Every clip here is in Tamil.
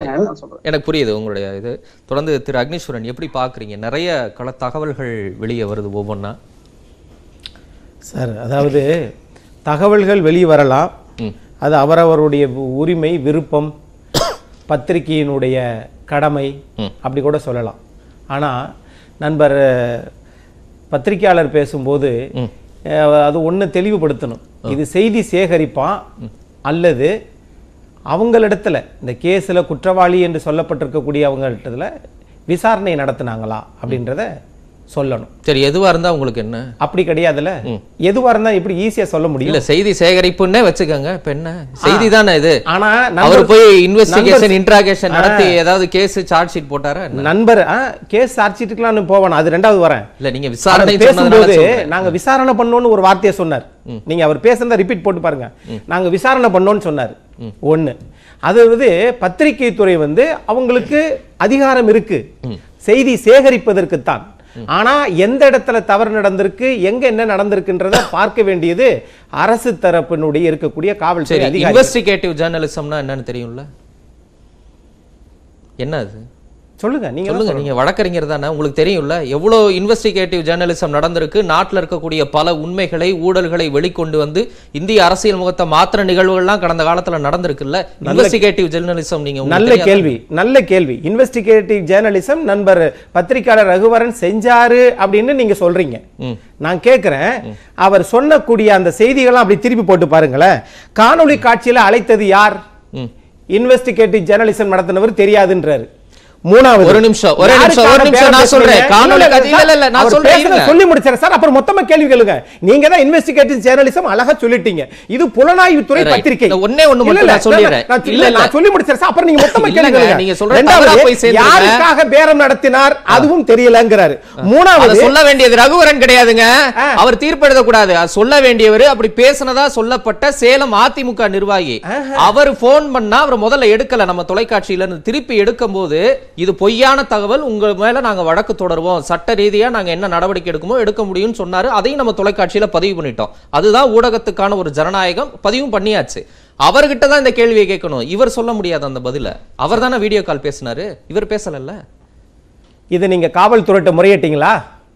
அதனால நான் சொல்றேன் எனக்கு புரியுது உங்களுடைய இது தொடர்ந்து திரு அக்னீஸ்வரன் எப்படி பார்க்குறீங்க நிறைய கள தகவல்கள் வெளியே வருது ஒவ்வொன்றா சார் அதாவது தகவல்கள் வெளியே வரலாம் ம். அது அவரவருடைய உரிமை விருப்பம் பத்திரிகையினுடைய கடமை ம். அப்படி கூட சொல்லலாம் ஆனால் நண்பர் அஹ், பத்திரிக்கையாளர் பேசும்போது ம். அஹ், அது ஒன்று தெளிவுபடுத்தணும் இது செய்தி சேகரிப்பான் அல்லது அவங்களிடத்துல இந்த கேஸில் குற்றவாளி என்று சொல்லப்பட்டிருக்கக்கூடிய அவங்களிடத்துல விசாரணை நடத்துனாங்களா அப்படின்றத சொல்லணும் சரி எதுவா இருந்தா உங்களுக்கு என்ன அப்படி கிடையாதுல்ல எதுவா இருந்தா எப்படி ஈஸியா சொல்ல முடியும் இல்ல செய்தி சேகரிப்புன்னே வச்சுக்கோங்க இப்ப என்ன செய்தி தானே இது ஆனா அவர் நண்பர் போய் இன்வெஸ்டிகேஷன் நண்பர் இன்ட்ராகேஷன் நடத்தி ஏதாவது கேஸ் சார்ஜ் ஷீட் போட்டாரா என்ன? நண்பர் கேஸ் சார்ஜிட்டுக்கலாம்னு போவேன் அது ரெண்டாவது வரேன் இல்ல நீங்க அவர் விசாரணை பேசும்போது சொன்னதுனால சொல்றேன். நாங்க விசாரணை பண்ணோம்னு ஒரு வார்த்தையை சொன்னார் நீங்க அவர் பேசுறத ரிப்பீட் போட்டு பாருங்க நாங்க விசாரணை பண்ணோம்னு சொன்னார் ஒண்ணு அதாவது பத்திரிகை துறை வந்து அவங்களுக்கு அதிகாரம் இருக்கு செய்தி சேகரிப்பதற்குத்தான் ஆனா எந்த இடத்துல தவறு நடந்திருக்கு எங்க என்ன நடந்திருக்குன்றத பார்க்க வேண்டியது அரசு தரப்பினுடைய இருக்கக்கூடிய காவல்துறை சரி அதிகாரி இன்வெஸ்டிகேட்டிவ் ஜேர்னலிசம்னா என்னன்னு தெரியும்ல என்ன அது சொல்லுங்க நீங்க தான் சொல்லுங்க நீங்க வழக்கறிஞர் தானே உங்களுக்கு தெரியும்ல எவ்வளவு இன்வெஸ்டிகேட்டிவ் ஜேர்னலிசம் நடந்திருக்கு நாட்டுல இருக்கக்கூடிய பல உண்மைகளை ஊழல்களை வெளிக்கொண்டு வந்து இந்திய அரசியல் முகத்தை மாத்திர நிகழ்வுகள்லாம் கடந்த காலத்துல நடந்திருக்குல்ல இன்வெஸ்டிகேட்டிவ் ஜேர்னலிசம் நீங்க உங்களுக்கு நல்ல தெரியாதா? கேள்வி நல்ல கேள்வி இன்வெஸ்டிகேட்டிவ் ஜேர்னலிசம் நண்பர் பத்திரிக்கையாளர் ரகுவரன் செஞ்சாரு அப்படின்னு நீங்க சொல்றீங்க ம். நான் கேட்கிறேன் அவர் சொன்னக்கூடிய அந்த செய்திகள்லாம் அப்படி திருப்பி போட்டு பாருங்களேன் காணொளி காட்சியில அழைத்தது யார் ம். இன்வெஸ்டிகேட்டிவ் ஜேர்னலிசம் நடத்தினவர் தெரியாதுன்றாரு மூணாவது ஒரு நிமிஷம், ஒரு நிமிஷம், ஒரு யாருக்காக நிமிஷம், பேரம் நான் பேசுறீங்க? சொல்றேன். காணொளி இல்ல, இல்ல, காட்சி- இல்ல, இல்ல, இல்ல, நான் அவர் சொல்றேன், பேசுனதை இருங்க. சொல்லி முடிச்சாரு சார் அப்புறம் மொத்தமா கேள்வி கேளுங்க நீங்க தான் இன்வெஸ்டிகேட்டிவ் ஜேர்னலிசம் அழகா சொல்லிட்டீங்க இது புலனாய்வுத்துறை Right. பத்திரிகை இந்த ஒண்ணே ஒண்ணு இல்ல, மட்டும் இல்ல, நான் சொல்லிடுறேன். நான் இல்ல, இல்ல இல்ல. நான் சொல்லி முடிச்சேன் சார் அப்புறம் நீங்க மொத்தமா கேள்வி இல்லங்க, கேளுங்க நீங்க சொல்றது ரெண்டாவது, தவறா போய் சேர்ந்துருங்க. யாருக்காக பேரம் நடத்தினார் அதுவும் தெரியலங்கிறாரு அதை மூணாவது சொல்ல வேண்டியது ரகுவரன் கிடையாதுங்க ஆ. அவர் தீர்ப்பு எழுத கூடாது அது சொல்ல வேண்டியவர் அப்படி பேசினதா சொல்லப்பட்ட சேலம் அதிமுக நிர்வாகி அவர் போன் பண்ணா அவர் முதல்ல எடுக்கல நம்ம தொலைக்காட்சியில இருந்து திருப்பி எடுக்கும் போது இது பொய்யான தகவல் உங்க மேல நாங்க வழக்கு தொடருவோம் சட்ட ரீதியா நாங்க என்ன நடவடிக்கை எடுக்குமோ எடுக்க முடியும்னு சொன்னாரு அதையும் நம்ம தொலைக்காட்சியில பதிவு பண்ணிட்டோம் அதுதான் ஊடகத்துக்கான ஒரு ஜனநாயகம் பதிவும் பண்ணியாச்சு அவர்கிட்ட தான் இந்த கேள்வியை கேட்கணும் இவர் சொல்ல முடியாது அந்த பதில அவர் தானே வீடியோ கால் பேசினாரு இவர் பேசலல்ல இது நீங்க காவல்துறையிட்ட முறையிட்டீங்களா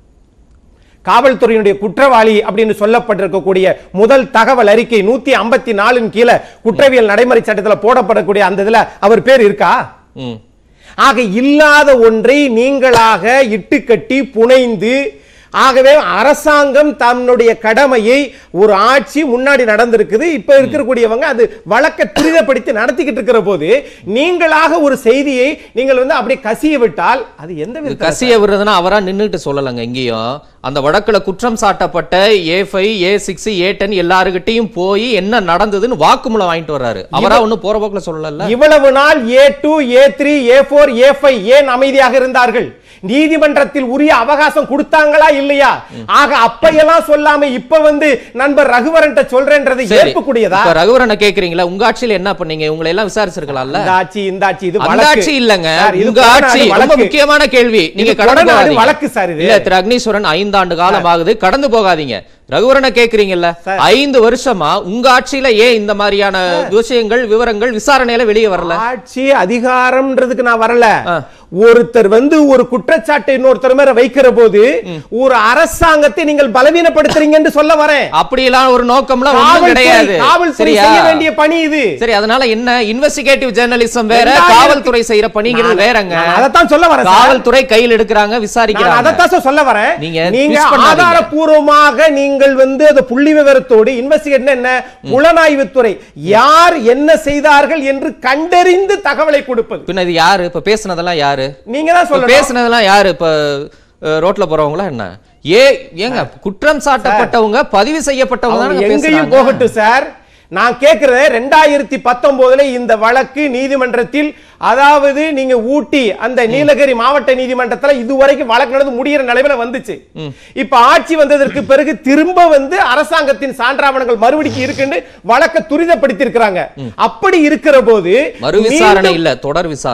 காவல்துறையினுடைய குற்றவாளி அப்படின்னு சொல்லப்பட்டிருக்கக்கூடிய முதல் தகவல் அறிக்கை நூத்தி ஐம்பத்தி நாலின் கீழே குற்றவியல் நடைமுறை சட்டத்துல போடப்படக்கூடிய அந்த இதுல அவர் பேர் இருக்கா ம் ஆக இல்லாத ஒன்றை நீங்களாக இட்டுக்கட்டி புனைந்து ஆகவே அரசாங்கம் தன்னுடைய கடமையை ஒரு ஆட்சி முன்னாடி நடந்திருக்குது இப்ப இருக்கக்கூடியவங்க அது வழக்க துரிதப்படுத்தி நடத்திக்கிட்டு இருக்கிற போது நீங்களாக ஒரு செய்தியை நீங்கள் வந்து அப்படியே கசிய விட்டால் அது எந்த இது விதத்துல கசிய விடுறதுன்னா அவரா நின்னுட்டு சொல்லலங்க எங்கேயும் அந்த வழக்குல குற்றம் சாட்டப்பட்ட A five A six A ten எல்லாருகிட்டையும் போய் என்ன நடந்ததுன்னு வாக்குமூலம் வாங்கிட்டு வர்றாரு அவரா ஒண்ணும் போற போக்குல சொல்லல இவ்வளவு நாள் A two A three A four A five ஏன் அமைதியாக இருந்தார்கள் நீதிமன்றத்தில் உரிய அவகாசம் கொடுத்தாங்களா இல்லையா ஆக அப்பையெல்லாம் சொல்லாம இப்ப வந்து நண்பர் ரகுவரன் சொல்றேன்றது சரி ஏற்பக்கூடியதா இப்ப ரகுவரனை கேக்குறீங்களா உங்க ஆட்சியில என்ன பண்ணீங்க உங்களை எல்லாம் விசாரிச்சிருக்கலாம்ல இந்த ஆட்சி இந்த ஆட்சி இது அந்த வழக்கு. ஆட்சி இல்லங்க சார், இது உங்க கொடநாடு ஆட்சி ரொம்ப வழக்கு. முக்கியமான கேள்வி நீங்க இது கடந்து கொடநாடு போகாதீங்க. வழக்கு சார் இது. இல்ல திரு அக்னீஸ்வரன் ஐந்தாண்டு காலம் ஆகுது கடந்து போகாதீங்க ரகுவரனை கேக்குறீங்கல்ல சார். ஐந்து வருஷமா உங்க ஆட்சியில ஏன் இந்த மாதிரியான விஷயங்கள் விவரங்கள் விசாரணையில வெளியே வரல ஆட்சி அதிகாரம்ன்றதுக்கு நான் வரல ஆ. ஒருத்தர் வந்து ஒரு குற்றச்சாட்டை இன்னொருத்தர் மேல வைக்கிற போது ஒரு அரசாங்கத்தை நீங்கள் பலவீனப்படுத்துறீங்கன்னு சொல்ல வரேன் அப்படியெல்லாம் ஒரு நோக்கம்லாம் ஒண்ணும் காவல்துறை கிடையாது காவல்துறை சரியா செய்ய வேண்டிய பணி இது சரி அதனால என்ன இன்வெஸ்டிகேட்டிவ் ஜேர்னலிசம் வேற ரெண்டாயிரத்தி- காவல்துறை செய்யற பணிங்கிறது நான் வேறங்க நான் அதைத்தான் சொல்ல வரேன் சார். காவல்துறை கையில் எடுக்கிறாங்க நான் விசாரிக்கிறாங்க அதைத்தான் சார் சொல்ல வரேன் நீங்க நீங்க twist பண்ணாதீங்க. ஆதாரபூர்வமாக நீங்கள் வந்து அந்த புள்ளி விவரத்தோடு இன்வெஸ்டிகேட் என்ன புலனாய்வுத்துறை யார் என்ன செய்தார்கள் என்று கண்டறிந்து தகவலை கொடுப்பது பின்ன இது யாரு இப்ப பேசுனதெல்லாம் யாரு நீங்க தான் இப்ப சொல்லணும் பேசுனதெல்லாம் யாரு இப்ப அஹ், ரோட்ல போறவங்களா என்ன ஏ ஏங்க குற்றம் சாட்டப்பட்டவங்க பதிவு செய்யப்பட்டவங்க அவங்க தானங்க எங்கேயும் பேசுறாங்க. போகட்டும் சார் நான் கேட்கிறேன் ரெண்டாயிரத்தி பத்தொன்பதுல இந்த வழக்கு நீதிமன்றத்தில் அதாவது நீங்க ஊட்டி அந்த நீலகிரி மாவட்ட நீதிமன்றத்துல இதுவரைக்கும் வழக்கு நடந்து முடியிற நிலைமையில வந்துச்சு இப்ப ஆட்சி வந்ததற்கு பிறகு திரும்ப வந்து அரசாங்கத்தின் சான்றாவணங்கள் மறுபடிக்கு இருக்குன்னு வழக்க துரிதப்படுத்தி இருக்கிறாங்க அப்படி இருக்கிற போது மறு விசாரணை மீண்டும் இல்ல தொடர் விசாரணை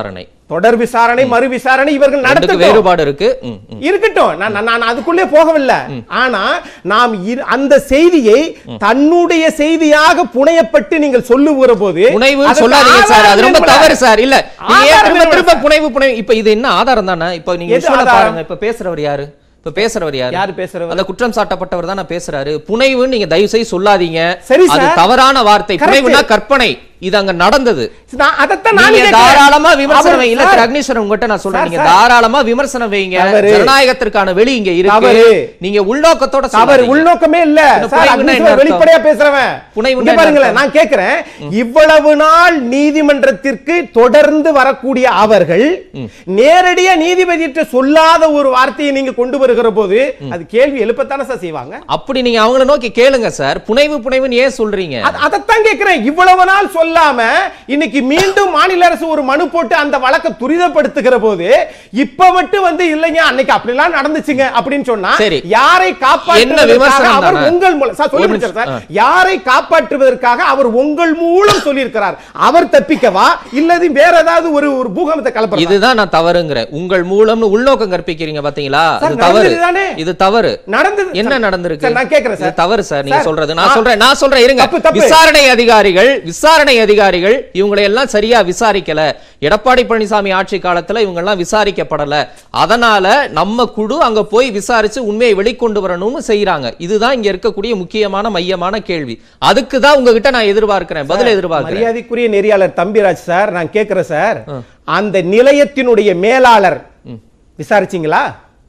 தொடர் விசாரணை மறு விசாரணை இவர்கள் ரெண்டுக்கு நடத்த வேறுபாடு இருக்கு ம், ம். இருக்கட்டும் நான் நான் நான் அதுக்குள்ளே போகவில்லை ஆனா நாம் இரு- அந்த செய்தியை தன்னுடைய செய்தியாக புனையப்பட்டு நீங்கள் சொல்லுகிற போது புனைவு அதற்கு சொல்லாதீங்க சார் அது ஆதாரம் ரொம்ப வேணும்ல? தவறு சார் இல்ல நீங்க ஏன் ஆதாரம் திரும்ப வேணும்ல திரும்ப சார்? புனைவு புனைவு இப்ப இது என்ன ஆதாரம் தானே இப்ப நீங்க எது visual ஆ ஆதாரம்? பாருங்க இப்ப பேசுறவர் யாரு இப்ப பேசுறவர் யாரு யாரு பேசுறவர்? அந்த குற்றம் சாட்டப்பட்டவர் தான் பேசுறாரு புனைவுன்னு நீங்க தயவு செய்து சொல்லாதீங்க சரி அது சார். தவறான வார்த்தை Correct. புனைவுனா கற்பனை இது அங்க நடந்தது நான் அதைத்தான் நானே நீங்க கேட்கிறேன். தாராளமா விமர்சனம் அவர் வைங்க இல்ல சார், திரு அக்னீஸ்வரன் உங்ககிட்ட நான் சொல்றேன் சார், நீங்க சார். தாராளமா விமர்சனம் வைங்க தவறு. ஜனநாயகத்திற்கான வெளி இங்க இருக்கு தவறு. நீங்க உள்நோக்கத்தோட அவர் சொல்லாதீங்க. உள்நோக்கமே இல்ல இந்த சார் புனைவுன்னா அக்னீஸ்வரன் என்ன அர்த்தம்? வெளிப்படையா பேசுறவன் புனைவுன்னா இங்க என்ன பாருங்களேன் அர்த்தம்? நான் கேக்குறேன் இவ்வளவு நாள் நீதிமன்றத்திற்கு தொடர்ந்து வரக்கூடிய அவர்கள் நேரடியா நீதிபதியிட்ட சொல்லாத ஒரு வார்த்தையை நீங்க கொண்டு வருகிற போது அது கேள்வி எழுப்பத்தானே சார் செய்வாங்க அப்படி நீங்க அவங்கள நோக்கி கேளுங்க சார் புனைவு புனைவுன்னு ஏன் சொல்றீங்க அத- அதைத்தான் கேட்கிறேன் இவ்வளவு நாள் சொல்லாம இன்னைக்கு மீண்டும் மாநில அரசு ஒரு மனு போட்டு அந்த வழக்கை துரிதப்படுத்துகிற போது இப்ப மட்டும் வந்து இல்லைங்க அன்னைக்கு அப்படிலாம் நடந்துச்சுங்க அப்படின்னு சொன்னா சரி. யாரை என்ன காப்பாற்றுவதற்காக விமர்சனம் அவர் தானே? உங்கள் மூலம் சார் சொல்லி ஒரு முடிச்சார் சார் நிமிஷம். யாரை காப்பாற்றுவதற்காக அவர் உங்கள் மூலம் சொல்லியிருக்கிறார் அவர் தப்பிக்கவா இல்லது வேற ஏதாவது ஒரு ஒரு பூகம்பத்தை கலப்பறதா இதுதான் நான் தவறுங்கிறேன் உங்கள் மூலம்னு உள்நோக்கம் கற்பிக்கிறீங்க பாத்தீங்களா சார், இது தவறு நடந்ததுதானே? இது தவறு நடந்தது என்ன சார், நடந்திருக்கு சார், நான் கேட்கிறேன் இது சார் தவறு சார் நீங்க சார், சொல்றது நான் ஆ- சொல்றேன் நான் சொல்றேன் இருங்க தப்பு, தப்பு. விசாரணை அதிகாரிகள் விசாரணை அதிகாரிகள் இவங்களை எல்லாம் சரியா விசாரிக்கல எடப்பாடி பழனிசாமி ஆட்சி காலத்துல இவங்க எல்லாம் விசாரிக்கப்படல அதனால நம்ம குழு அங்க போய் விசாரிச்சு உண்மையை வெளிக்கொண்டு வரணும்னு செய்யறாங்க இதுதான் இங்க இருக்கக்கூடிய முக்கியமான மையமான கேள்வி அதுக்கு தான் உங்ககிட்ட நான் எதிர்பார்க்கிறேன் பதில் எதிர்பார்க்கிறேன் மரியாதைக்குரிய நெறியாளர் தம்பிராஜ் சார் நான் கேட்கிறேன் சார் அந்த நிலையத்தினுடைய மேலாளர் விசாரிச்சீங்களா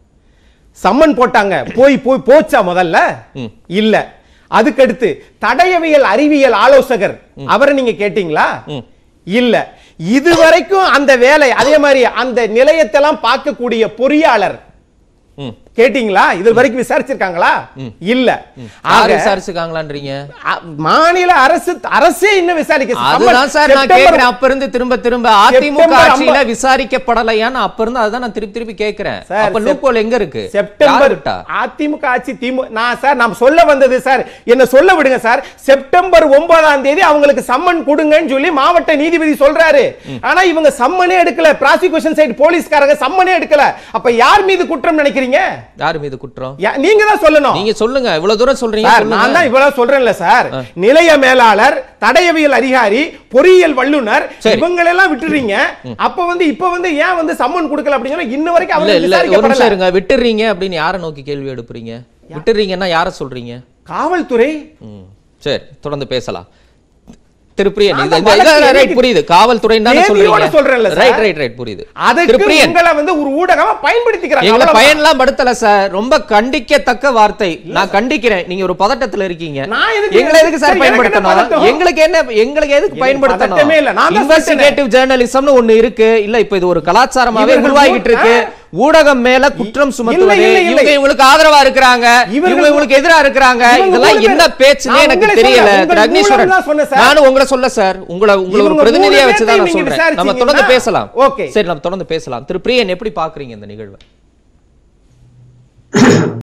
சம்மன் போட்டாங்க போய் போய் போச்சா முதல்ல இல்ல அதுக்கடுத்து தடயவியல் அறிவியல் ஆலோசகர் அவரை நீங்க கேட்டீங்களா இல்ல இதுவரைக்கும் அந்த வேலை அதே மாதிரி அந்த நிலையத்தெல்லாம் பார்க்கக்கூடிய பொறியாளர் ம். கேட்டீங்களா இது வரைக்கும் விசாரிச்சிருக்காங்களா இல்ல யார் ஆக விசாரிச்சுக்காங்களான்றீங்க அ- மாநில அரசு அரசே இன்னும் விசாரிக்க அதுதான் சார் நான் செப்டம்பர் கேக்குறேன் அப்ப இருந்து திரும்ப திரும்ப அதிமுக செப்டம்பர் ஆட்சியில விசாரிக்கப்படலையான்னு அப்ப இருந்து அதுதான் நான் திருப்பி திருப்பி கேக்குறேன் சார், அப்ப செப்- லூப்போல் எங்க இருக்கு செப்டம்பர் யார் விட்டா? அதிமுக ஆட்சி திமுக நான் சார் நான் சொல்ல வந்தது சார் என்ன சொல்ல விடுங்க சார் செப்டம்பர் ஒன்பதாம் தேதி அவங்களுக்கு சம்மன் கொடுங்கன்னு சொல்லி மாவட்ட நீதிபதி சொல்றாரு ஆனா இவங்க சம்மனே எடுக்கல ப்ராசிக்யூஷன் சைடு போலீஸ்காரங்க சம்மனே எடுக்கல அப்ப யார் மீது குற்றம் நினைக்கிறீங்க யார் மீது குற்றம் யா- நீங்க தான் சொல்லணும் நீங்க சொல்லுங்க இவ்வளவு தூரம் சொல்றீங்க சார் நான் சொல்லுங்க தான் இவ்வளவு சொல்றேன்ல சார் நிலைய மேலாளர் தடயவியல் அதிகாரி பொறியியல் வல்லுனர் சரி. இவங்களெல்லாம் விட்டுறீங்க அப்ப வந்து இப்ப வந்து ஏன் வந்து சம்மன் கொடுக்கல அப்படின்னு சொன்னா இன்ன வரைக்கும் இல்ல அவங்க இல்ல ஒரு நிமிஷம் விசாரிக்கப்படல இருங்க விட்டுறீங்க அப்படின்னு யார நோக்கி கேள்வி எடுப்புறீங்க விட்டுறீங்கன்னா யார சொல்றீங்க காவல்துறை ம், சரி தொடர்ந்து பேசலாம் திருப்பிரியன் நான் இது தான் இந்த- இல்ல, இல்ல, வழக்கு ரைட் புரியுது காவல்துறை தானே தேதியோட சொல்றேன்ல சொல்றீங்க சார். ரைட் ரைட் ரைட் புரியுது அதுக்கு திருப்பிரியன் உங்களை வந்து ஒரு ஊடகமா பயன்படுத்திக்கிறாங்க எங்களை அவ்வளவுதான். பயன்லாம் படுத்தல சார் ரொம்ப கண்டிக்கத்தக்க வார்த்தை நான் கண்டிக்கிறேன் நீங்க ஒரு பதட்டத்துல இருக்கீங்க நான் எதுக்கு- எங்களை எதுக்கு சார் சரி, எனக்கு என்ன பயன்படுத்தணும் பதட்டம்? எங்களுக்கு என்ன எங்களுக்கு எதுக்கு எனக்கு பயன்படுத்தணும் பதட்டமே இல்ல. நான் தான் இன்வெஸ்டிகேட்டிவ் ஜேர்னலிசம்னு ஒண்ணு இருக்கு இல்ல இப்ப இது ஒரு கலாச்சாரமாவே இவர்கள் உருவாகிட்டு இருக்கு ஆ. ஊடகம் மேல குற்றம் சுமத்துவது இல்லை, இல்லை. இவங்க இவங்களுக்கு ஆதரவா இருக்கிறாங்க இவர்கள் இவங்க இவங்களுக்கு எதிரா இருக்கிறாங்க இவங்க இதெல்லாம் மூணு என்ன பேர். பேச்சுன்னே நான் எனக்கு உங்களை தெரியல சொல்ல- உங்கள் திரு அக்னீஸ்வரன் மூலம் தான் சொன்னேன் சார். நானும் உங்களை சொல்ல சார் உங்களை உங்களை ஒரு இவங்க பிரதிநிதியா மூணு வச்சு தான் பேர்த்தையும் நான் நீங்க சொல்றேன் நம்ம தொடர்ந்து விசாரிச்சீங்கன்னா, பேசலாம் ஓகே. சரி நம்ம தொடர்ந்து பேசலாம் திரு பிரியன் எப்படி பாக்குறீங்க இந்த நிகழ்வை